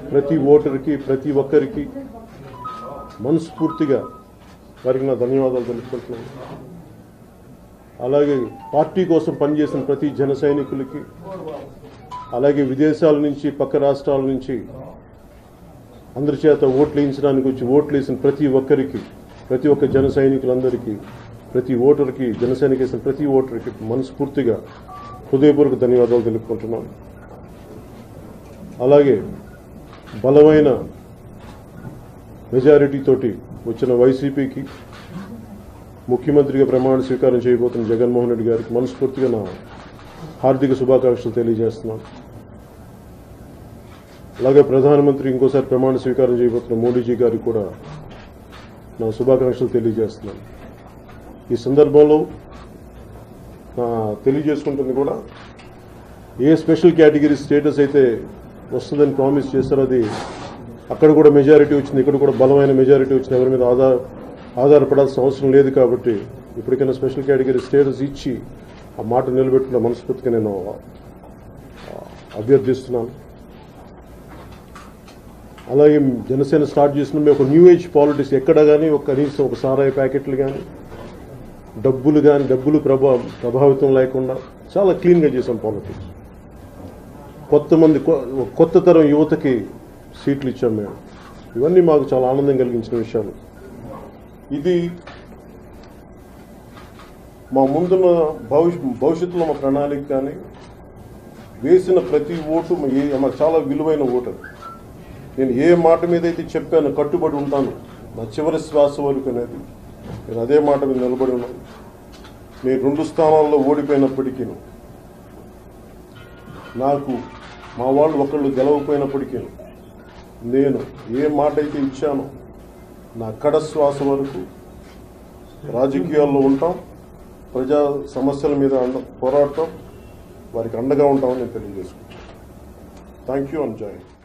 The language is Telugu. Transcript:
ప్రతి ఓటర్కి ప్రతి ఒక్కరికి మనస్ఫూర్తిగా వారికి నా ధన్యవాదాలు తెలుపుకుంటున్నాను అలాగే పార్టీ కోసం పనిచేసిన ప్రతి జన సైనికులకి అలాగే విదేశాల నుంచి పక్క రాష్ట్రాల నుంచి అందరి చేత ఓట్లు వేయించడానికి వచ్చి ఓట్లు వేసిన ప్రతి ఒక్కరికి ప్రతి ఒక్క జన సైనికులందరికీ ప్రతి ఓటర్కి జన సైనిక వేసిన ప్రతి ఓటర్కి మనస్ఫూర్తిగా హృదయపూర్వక ధన్యవాదాలు తెలుపుకుంటున్నాను అలాగే బలమైన మెజారిటీ తోటి వచ్చిన వైసీపీకి ముఖ్యమంత్రిగా ప్రమాణ స్వీకారం చేయబోతున్న జగన్మోహన్ రెడ్డి గారికి మనస్ఫూర్తిగా నా హార్దిక శుభాకాంక్షలు తెలియజేస్తున్నాను అలాగే ప్రధానమంత్రి ఇంకోసారి ప్రమాణ స్వీకారం చేయబోతున్న మోడీజీ గారికి కూడా నా శుభాకాంక్షలు తెలియజేస్తున్నాను ఈ సందర్భంలో నా తెలియజేసుకుంటుంది కూడా ఏ స్పెషల్ కేటగిరీ స్టేటస్ అయితే వస్తుందని ప్రామిస్ చేస్తారో అది అక్కడ కూడా మెజారిటీ వచ్చింది ఇక్కడ కూడా బలమైన మెజారిటీ వచ్చింది ఎవరి మీద ఆధార ఆధారపడాల్సిన అవసరం లేదు కాబట్టి ఇప్పటికైనా స్పెషల్ కేటగిరీ స్టేటస్ ఇచ్చి ఆ మాట నిలబెట్టుకున్న మనస్ఫూర్తిగా నేను ఆ, అభ్యర్థిస్తున్నాను అలాగే జనసేన స్టార్ట్ చేసిన మేము ఒక న్యూ ఏజ్ పాలిటిక్స్ ఎక్కడ కానీ ఒక కనీసం ఒక సారాయి ప్యాకెట్లు కానీ డబ్బులు కానీ డబ్బులు ప్రభా ప్రభావితం లేకుండా చాలా క్లీన్గా చేసాం పాలిటిక్స్ కొత్త మంది కొ- కొత్త తరం యువతకి సీట్లు ఇచ్చాం మేము ఇవన్నీ మాకు చాలా ఆనందం కలిగించిన విషయాలు ఇది మా ముందున్న భవిష్య భవిష్యత్తులో మా ప్రణాళిక కానీ వేసిన ప్రతి ఓటు మా ఏ మాకు చాలా విలువైన ఓటు అది. నేను ఏ మాట మీద అయితే చెప్పాను కట్టుబడి ఉంటాను నా చివరి శ్వాస వరకు అనేది నేను అదే మాట మీద నిలబడి ఉన్నాను నేను రెండు స్థానాల్లో ఓడిపోయినప్పటికీ నాకు మా వాళ్ళు ఒకళ్ళు గెలవపోయినప్పటికీ నేను ఏ మాట అయితే ఇచ్చానో నా కడ శ్వాస వరకు రాజకీయాల్లో ఉంటాం ప్రజా సమస్యల మీద అండ పోరాడటం వారికి అండగా ఉంటామని నేను తెలియజేసుకుంటాను థ్యాంక్ యూ అండ్ జై హింద్.